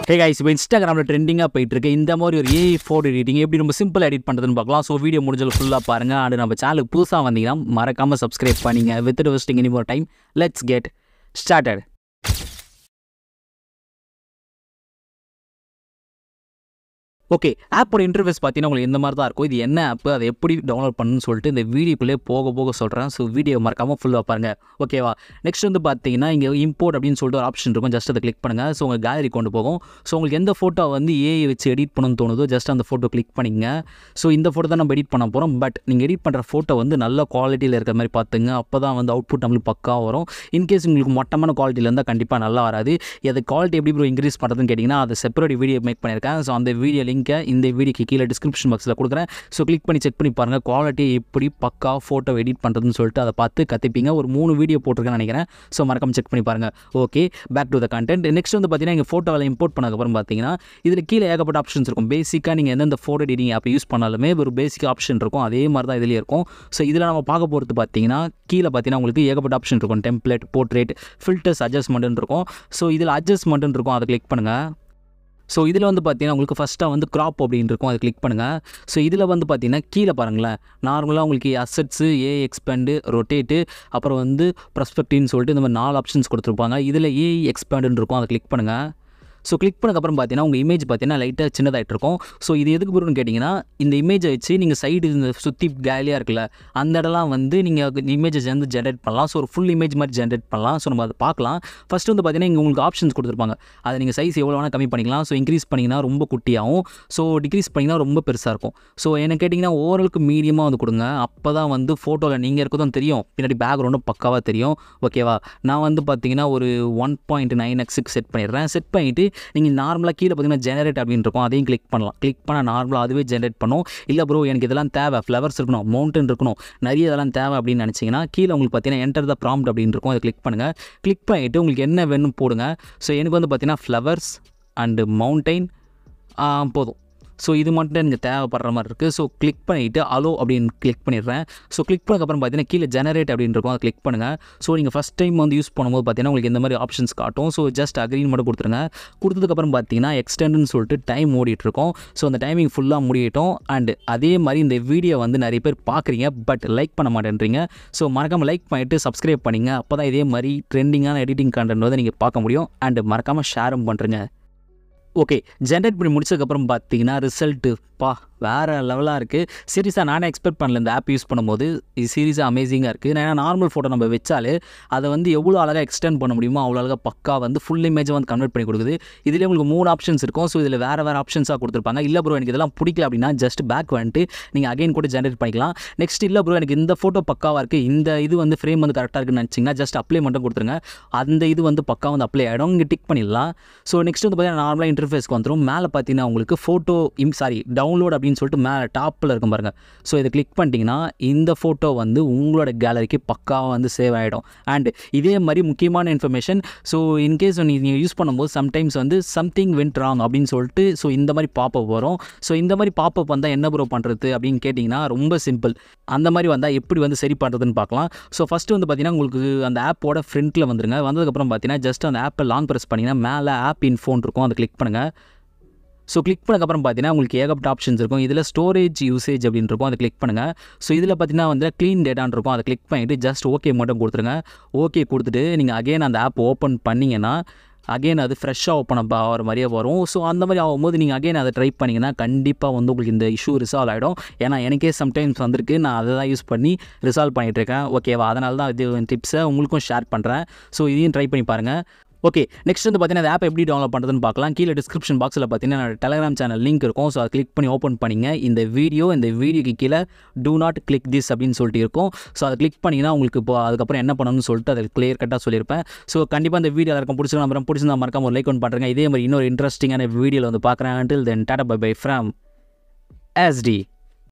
hey guys இப்போ இன்ஸ்டாகிராமில் ட்ரெண்டிங்காக போயிட்டு இருக்கு இந்த மாதிரி ஒரு ஏஐ ஃபோட்டோ எடிட்டிங் எப்படி ரொம்ப சிம்பிள் எடிட் பண்ணுறதுன்னு பார்க்கலாம் ஸோ வீடியோ முடிஞ்சது ஃபுல்லாக பாருங்கள் அண்ட் நம்ம சேனலுக்கு புதுசாக வந்தீங்கன்னா மறக்காமல் சப்ஸ்கிரைப் பண்ணிங்க with wasting any more time let's get started okay ஆப்போட இன்டர்ஃபேஸ் பார்த்தீங்கன்னா உங்களுக்கு இந்த மாதிரி தான் இருக்கும் இது என்ன ஆப் அதை எப்படி டவுன்லோட் பண்ணணும்னு சொல்லிட்டு இந்த வீடியோக்குள்ளே போக போக சொல்கிறேன் ஸோ வீடியோ மறக்காமல் ஃபுல்லாக பாருங்கள் ஓகேவா நெக்ஸ்ட் வந்து பார்த்தீங்கன்னா இங்கே இம்போர்ட் அப்படின்னு சொல்லிட்டு ஒரு ஆப்ஷன் இருக்கும் ஜஸ்ட் அதை கிளிக் பண்ணுங்கள் ஸோ உங்கள் கேலரி கொண்டு போகும் ஸோ உங்களுக்கு எந்த ஃபோட்டோ வந்து ஏஐ வச்சு எடிட் பண்ணணும்னு தோணுதோ ஜஸ்ட் அந்த ஃபோட்டோ கிளிக் பண்ணிங்க ஸோ இந்த ஃபோட்டோ தான் நம்ம எடிட் பண்ண போகிறோம் பட் நீங்கள் எடிட் பண்ணுற ஃபோட்டோ வந்து நல்ல குவாலிட்டியில் இருக்கிற மாதிரி பார்த்துங்க அப்போ தான் வந்து அவுட்புட் நம்மளுக்கு பக்கா வரும் இன்கேஸ் உங்களுக்கு மொட்டமான குவாலிட்டியில் இருந்தால் கண்டிப்பாக நல்லா வராது அது குவாலிட்டி எப்படி ப்ரோ இன்க்ரீஸ் பண்ணுறதுன்னு கேட்டிங்கன்னா அதை செப்பரேட் வீடியோ மேக் பண்ணியிருக்கேன் ஸோ அந்த வீடியோ லிங்க்கை இந்த வீடியோக்கு கீழே டிஸ்கிரிப்ஷன் பாக்ஸில் கொடுக்குறேன் ஸோ கிளிக் பண்ணி செக் பண்ணி பாருங்கள் குவாலிட்டி எப்படி பக்கா ஃபோட்டோ எடிட் பண்ணுறதுன்னு சொல்லிட்டு அதை பார்த்து கற்றுப்பீங்க ஒரு மூணு வீடியோ போட்டிருக்கேன்னு நினைக்கிறேன் ஸோ மறக்காம செக் பண்ணி பாருங்கள் okay back to the content next வந்து பார்த்தீங்கன்னா இங்கே ஃபோட்டோவில் இம்போர்ட் பண்ணதுக்கப்புறம் பார்த்தீங்கன்னா இதில் கீழே ஏகப்பட்ட ஆப்ஷன்ஸ் இருக்கும் பேசிக்காக நீங்கள் எந்தெந்த ஃபோட்டோ எடிட்டிங் ஆப் யூஸ் பண்ணாலுமே ஒரு பேசிக் ஆப்ஷன் இருக்கும் அதே மாதிரி தான் இதுலேயே இருக்கும் ஸோ இதில் நம்ம பார்க்க போகிறது பார்த்தீங்கன்னா கீழே பார்த்தீங்கன்னா உங்களுக்கு ஏகப்பட்ட ஆப்ஷன் இருக்கும் டெம்ப்ளேட் போர்ட்ரேட் ஃபில்டர்ஸ் அட்ஜஸ்ட்மெண்ட்னு இருக்கும் ஸோ இதில் அட்ஜஸ்ட்மெண்ட்னு இருக்கும் அதை கிளிக் பண்ணுங்கள் ஸோ இதில் வந்து பார்த்தீங்கன்னா உங்களுக்கு ஃபஸ்ட்டாக வந்து க்ராப் அப்படின்னு இருக்கும் அதை கிளிக் பண்ணுங்கள் ஸோ இதில் வந்து பார்த்தீங்கன்னா கீழே பாருங்களேன் நார்மலாக உங்களுக்கு அசட்ஸு ஏ எக்ஸ்பேண்டு ரொட்டேட்டு அப்புறம் வந்து ப்ரஸ்பெக்டின்னு சொல்லிட்டு இந்த மாதிரி நாலு ஆப்ஷன்ஸ் கொடுத்துருப்பாங்க இதில் ஏ எக்ஸ்பேண்டுன்னு இருக்கும் அதை கிளிக் பண்ணுங்கள் ஸோ கிளிக் பண்ணக்கப்புறம் பார்த்தீங்கன்னா உங்கள் இமேஜ் பார்த்தீங்கன்னா லைட்டாக சின்னதாகிட்டு இருக்கும் ஸோ இது எதுக்கு பொருள்னு கேட்டிங்கன்னா இந்த இமேஜை வச்சு நீங்கள் சைடு இந்த சுற்றி கேலியாக இருக்குல்ல அந்த இடம்லாம் வந்து நீங்கள் இமேஜை வந்து ஜென்ரேட் பண்ணலாம் ஸோ ஒரு ஃபுல் இமேஜ் மாதிரி ஜென்ரேட் பண்ணலாம் ஸோ நம்ம அதை பார்க்கலாம் ஃபஸ்ட் வந்து பார்த்தீங்கன்னா இங்கே உங்களுக்கு ஆப்ஷன்ஸ் கொடுத்துருப்பாங்க அதை நீங்கள் சைஸ் எவ்வளோ வேணால் கம்மி பண்ணிக்கலாம் ஸோ இன்க்ரீஸ் பண்ணிங்கன்னா ரொம்ப குட்டியாகும் ஸோ டிக்ரீஸ் பண்ணிங்கன்னா ரொம்ப பெருசாக இருக்கும் ஸோ என்ன கேட்டிங்கன்னா ஓவராலுக்கு மீடியமாக வந்து கொடுங்க அப்போ தான் வந்து ஃபோட்டோவில் நீங்கள் இருக்கதும் தெரியும் பின்னாடி பேக்ரவுண்டும் பக்காவாக தெரியும் ஓகேவா நான் வந்து பார்த்தீங்கன்னா ஒரு ஒன் பாயிண்ட் நைன் எக்ஸுக்கு செட் பண்ணிடுறேன் செட் பண்ணிவிட்டு நீங்கள் நார்மலாக கீழே பார்த்தீங்கன்னா ஜெனரேட் அப்படின்னு இருக்கும் அதையும் கிளிக் பண்ணலாம் கிளிக் பண்ணால் நார்மலாக அதுவே ஜெனரேட் பண்ணும் இல்லை ப்ரோ எனக்கு இதெல்லாம் தேவை ஃப்ளவர்ஸ் இருக்கணும் மவுண்டன் இருக்கணும் நிறைய இதெல்லாம் தேவை அப்படின்னு நினச்சிங்கன்னா கீழே உங்களுக்கு பார்த்தீங்கன்னா என்டர் த ப்ராம்ப்ட் அப்படின்னு இருக்கும் அதை கிளிக் பண்ணுங்கள் கிளிக் பண்ணிவிட்டு உங்களுக்கு என்ன வேணும் போடுங்க ஸோ எனக்கு வந்து பார்த்தீங்கன்னா ஃப்ளவர்ஸ் அண்டு மவுண்டைன் போதும் ஸோ இது மட்டும் எனக்கு தேவைப்படுற மாதிரி இருக்குது ஸோ கிளிக் பண்ணிவிட்டு அலோ அப்படின்னு கிளிக் பண்ணிடுறேன் ஸோ கிளிக் பண்ணக்கப்புறம் பார்த்தீங்கன்னா கீழே ஜெனரேட் அப்படின்னு இருக்கும் அதை கிளிக் பண்ணுங்கள் ஸோ நீங்கள் ஃபஸ்ட் டைம் வந்து யூஸ் பண்ணும்போது பார்த்தீங்கன்னா உங்களுக்கு இந்த மாதிரி ஆப்ஷன்ஸ் காட்டும் ஸோ ஜஸ்ட் அக்ரீன் மட்டும் கொடுத்துருங்க கொடுத்ததுக்கப்புறம் பார்த்தீங்கன்னா எக்ஸ்டெண்டுன்னு சொல்லிட்டு டைம் ஓடிட்டுருக்கோம் ஸோ அந்த டைமிங் ஃபுல்லாக முடியட்டும் அண்ட் அதே மாதிரி இந்த வீடியோ வந்து நிறைய பேர் பார்க்குறீங்க பட் லைக் பண்ண மாட்டேன்றீங்க ஸோ மறக்காமல் லைக் பண்ணிவிட்டு சப்ஸ்கிரைப் பண்ணிங்க அப்போ தான் இதே மாதிரி ட்ரெண்டிங்கான எடிட்டிங் கண்டென்ட் வந்து நீங்கள் பார்க்க முடியும் அண்ட் மறக்காமல் ஷேரும் பண்ணுறேங்க ஓகே ஜென்ரேட் பண்ணி முடிச்சதுக்கப்புறம் பார்த்தீங்கன்னா ரிசல்ட்டு பா வேறு லெவலாக இருக்குது சீரியஸாக நானே எக்ஸ்பெக்ட் பண்ணல இந்த ஆப் யூஸ் பண்ணும்போது இது சீரியஸாக அமேசிங்காக இருக்குது ஏன்னா நார்மல் ஃபோட்டோ நம்ம வச்சாலே அதை வந்து எவ்வளோ அழகாக எக்ஸ்டெண்ட் பண்ண முடியுமோ அவ்வளோ அழகாக பக்கா வந்து ஃபுல் இமேஜை வந்து கன்வெர்ட் பண்ணி கொடுக்குது இதில் உங்களுக்கு மூணு ஆப்ஷன்ஸ் இருக்கும் ஸோ இதில் வேறு வேறு ஆப்ஷன்ஸாக கொடுத்துருப்பாங்க இல்லை ப்ரோ எனக்கு இதெல்லாம் பிடிக்கல அப்படின்னா ஜஸ்ட் பேக் வந்துட்டு நீங்கள் அகைன் கூட ஜென்ரேட் பண்ணிக்கலாம் நெக்ஸ்ட் இல்லை ப்ரோ எனக்கு இந்த ஃபோட்டோ பக்காவாக இருக்குது இந்த இது வந்து ஃப்ரேம் வந்து கரெக்டாக இருக்குன்னு நினச்சிங்கன்னா ஜஸ்ட் அப்ளை மட்டும் கொடுத்துருங்க அந்த இது வந்து பக்கா வந்து அப்ளை ஆகிடும் இங்கே டிக் பண்ணிடலாம் ஸோ நெக்ஸ்ட் வந்து பார்த்தீங்கன்னா நார்மலாக இன்டர்ஃபேஸ்க்கு வந்துடும் மேலே பார்த்தீங்கன்னா உங்களுக்கு ஃபோட்டோ இம் சாரி டவுன்லோட் அப்படின்னு சொல்லிட்டு மேலே டாப்பில் இருக்கும் பாருங்கள் ஸோ இதை கிளிக் பண்ணிட்டீங்கன்னா இந்த ஃபோட்டோ வந்து உங்களோட கேலரிக்கு பக்காவாக வந்து சேவ் ஆகிடும் அண்ட் இதே மாதிரி முக்கியமான இன்ஃபர்மேஷன் ஸோ இன்கேஸ் நீங்கள் யூஸ் பண்ணும்போது சம்டைம்ஸ் வந்து சம்திங் வென்ட் ராங் அப்படின்னு சொல்லிட்டு ஸோ இந்த மாதிரி பாப்பப் வரும் ஸோ இந்த மாதிரி பாப்பப் வந்தால் என்ன ப்ரோ பண்ணுறது அப்படின்னு கேட்டிங்கன்னா ரொம்ப சிம்பிள் அந்த மாதிரி வந்தால் எப்படி வந்து சரி பண்ணுறதுன்னு பார்க்கலாம் ஸோ ஃபஸ்ட்டு வந்து பார்த்தீங்கன்னா உங்களுக்கு அந்த ஆப்போட ஃப்ரண்ட்டில் வந்துருங்க வந்ததுக்கப்புறம் பார்த்தீங்கன்னா ஜஸ்ட் அந்த ஆப்பை லாங் ப்ரெஸ் பண்ணிங்கன்னா மேலே ஆப் இன்ஃபோன் இருக்கும் அதை கிளிக் பண்ணுங்கள் ஸோ கிளிக் பண்ணக்கப்புறம் பார்த்தீங்கன்னா உங்களுக்கு ஏகப்பட்ட ஆப்ஷன்ஸ் இருக்கும் இதில் ஸ்டோரேஜ் யூசேஜ் அப்படின்னு இருக்கும் அதை கிளிக் பண்ணுங்கள் ஸோ இதில் பார்த்தீங்கன்னா வந்து க்ளீன் டேட்டான்னு இருக்கும் அதை கிளிக் பண்ணிவிட்டு ஜஸ்ட் ஓகே மட்டும் கொடுத்துருங்க ஓகே கொடுத்துட்டு நீங்கள் அகைன் அந்த ஆப் ஓப்பன் பண்ணிங்கன்னா அகைன் அது ஃப்ரெஷ்ஷாக ஓப்பன் அப் ஆகிற மாதிரியே வரும் ஸோ அந்த மாதிரி ஆகும்போது நீங்கள் அகைன் அதை ட்ரை பண்ணிங்கன்னா கண்டிப்பாக வந்து உங்களுக்கு இந்த இஷ்யூ ரிசால்வ் ஆகிடும் ஏன்னா எனக்கே சம்டைம்ஸ் வந்திருக்கு நான் அதை தான் யூஸ் பண்ணி ரிசால்வ் பண்ணிகிட்ருக்கேன் ஓகேவா அதனால தான் இது டிப்ஸை உங்களுக்கும் ஷேர் பண்ணுறேன் ஸோ இதையும் ட்ரை பண்ணி பாருங்கள் ஓகே நெக்ஸ்ட் வந்து பார்த்தீங்கன்னா அந்த ஆப் எப்படி டவுன்லோட் பண்ணுறதுன்னு பார்க்கலாம் கீழே டிஸ்கிரிப்ஷன் பாக்ஸில் பார்த்தீங்கன்னா டெலிகிராம் சேனல் லிங்க் இருக்கும் ஸோ அதை கிளிக் பண்ணி ஓப்பன் பண்ணிங்க இந்த வீடியோ இந்த வீடியோக்கு கீழே டூ நாட் கிளிக் திஸ் அப்படின்னு சொல்லிட்டு இருக்கும் ஸோ அதை கிளிக் பண்ணிங்கன்னா உங்களுக்கு இப்போ அதுக்கப்புறம் என்ன பண்ணணும்னு சொல்லிட்டு அதை கிளியர் கட்டாக சொல்லியிருப்பேன் ஸோ கண்டிப்பாக இந்த வீடியோ எல்லாருக்கும் பிடிச்சிருக்கோம் அப்புறம் பிடிச்சிருந்தா மறக்காம ஒரு லைக் ஒன் பண்ணுறேங்க இதே மாதிரி இன்னொரு இன்ட்ரெஸ்டிங்கான வீடியோவில் வந்து பார்க்குறேன் until தென் டாடா பை பை ஃப்ரம் எஸ்டி